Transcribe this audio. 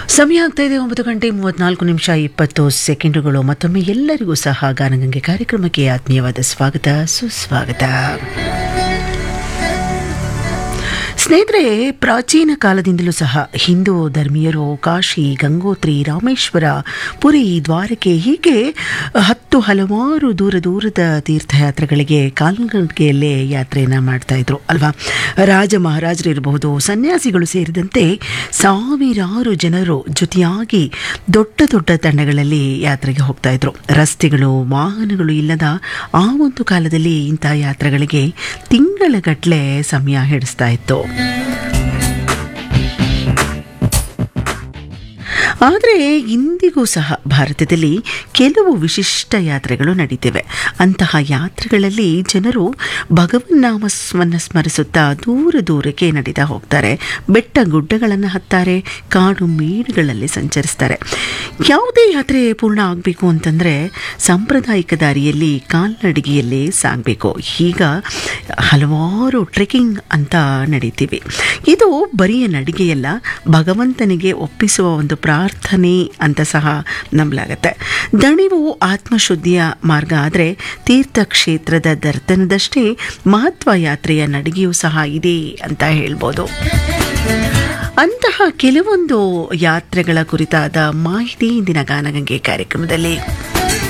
ಸಮಯ ಆಗ್ತಾ ಇದೆ ಒಂಬತ್ತು ಗಂಟೆ ಮೂವತ್ನಾಲ್ಕು ನಿಮಿಷ ಇಪ್ಪತ್ತು ಸೆಕೆಂಡುಗಳು ಮತ್ತೊಮ್ಮೆ ಎಲ್ಲರಿಗೂ ಸಹ ಗಾನಗಂಗೆ ಕಾರ್ಯಕ್ರಮಕ್ಕೆ ಆತ್ಮೀಯವಾದ ಸ್ವಾಗತ ಸುಸ್ವಾಗತ ಸ್ನೇಹಿತರೆ ಪ್ರಾಚೀನ ಕಾಲದಿಂದಲೂ ಸಹ ಹಿಂದೂ ಧರ್ಮೀಯರು ಕಾಶಿ ಗಂಗೋತ್ರಿ ರಾಮೇಶ್ವರ ಪುರಿ ದ್ವಾರಕೆ ಹೀಗೆ ಹತ್ತು ಹಲವಾರು ದೂರ ದೂರದ ತೀರ್ಥಯಾತ್ರೆಗಳಿಗೆ ಕಾಲ್ನಡಿಗೆಯಲ್ಲೇ ಯಾತ್ರೆಯನ್ನು ಮಾಡ್ತಾ ಇದ್ರು ಅಲ್ವಾ ರಾಜ ಮಹಾರಾಜರು ಇರಬಹುದು ಸನ್ಯಾಸಿಗಳು ಸೇರಿದಂತೆ ಸಾವಿರಾರು ಜನರು ಜೊತೆಯಾಗಿ ದೊಡ್ಡ ದೊಡ್ಡ ತಂಡಗಳಲ್ಲಿ ಯಾತ್ರೆಗೆ ಹೋಗ್ತಾ ಇದ್ರು ರಸ್ತೆಗಳು ವಾಹನಗಳು ಇಲ್ಲದ ಆ ಒಂದು ಕಾಲದಲ್ಲಿ ಇಂಥ ಯಾತ್ರೆಗಳಿಗೆ ತಿಂಗಳಗಟ್ಟಲೆ ಸಮಯ ಹಿಡಿಸ್ತಾ ಇತ್ತು ಆದರೆ ಇಂದಿಗೂ ಸಹ ಭಾರತದಲ್ಲಿ ಕೆಲವು ವಿಶಿಷ್ಟ ಯಾತ್ರೆಗಳು ನಡೀತಿವೆ ಅಂತಹ ಯಾತ್ರೆಗಳಲ್ಲಿ ಜನರು ಭಗವನ್ನಾಮಸ್ವನ್ನು ಸ್ಮರಿಸುತ್ತಾ ದೂರ ದೂರಕ್ಕೆ ನಡೀತಾ ಹೋಗ್ತಾರೆ ಬೆಟ್ಟ ಗುಡ್ಡಗಳನ್ನು ಹತ್ತಾರೆ ಕಾಡು ಮೇಡುಗಳಲ್ಲಿ ಸಂಚರಿಸ್ತಾರೆ ಯಾವುದೇ ಯಾತ್ರೆ ಪೂರ್ಣ ಆಗಬೇಕು ಅಂತಂದರೆ ಸಾಂಪ್ರದಾಯಿಕ ದಾರಿಯಲ್ಲಿ ಕಾಲ್ನಡಿಗೆಯಲ್ಲೇ ಸಾಗಬೇಕು ಈಗ ಹಲವಾರು ಟ್ರೆಕಿಂಗ್ ಅಂತ ನಡೀತೀವಿ ಇದು ಬರಿಯ ನಡಿಗೆಯಲ್ಲ ಭಗವಂತನಿಗೆ ಒಪ್ಪಿಸುವ ಒಂದು ಪ್ರಾರ್ಥನೆ ಅಂತ ಸಹ ನಂಬಲಾಗತ್ತೆ ದಣಿವು ಆತ್ಮಶುದ್ಧಿಯ ಮಾರ್ಗ ಆದರೆ ತೀರ್ಥಕ್ಷೇತ್ರದ ದರ್ಶನದಷ್ಟೇ ಮಹತ್ವ ಯಾತ್ರೆಯ ನಡಿಗೆಯೂ ಸಹ ಇದೆ ಅಂತ ಹೇಳ್ಬೋದು ಅಂತಹ ಕೆಲವೊಂದು ಯಾತ್ರೆಗಳ ಕುರಿತಾದ ಮಾಹಿತಿ ಇಂದಿನ ಗಾನಗಂಗೆ ಕಾರ್ಯಕ್ರಮದಲ್ಲಿ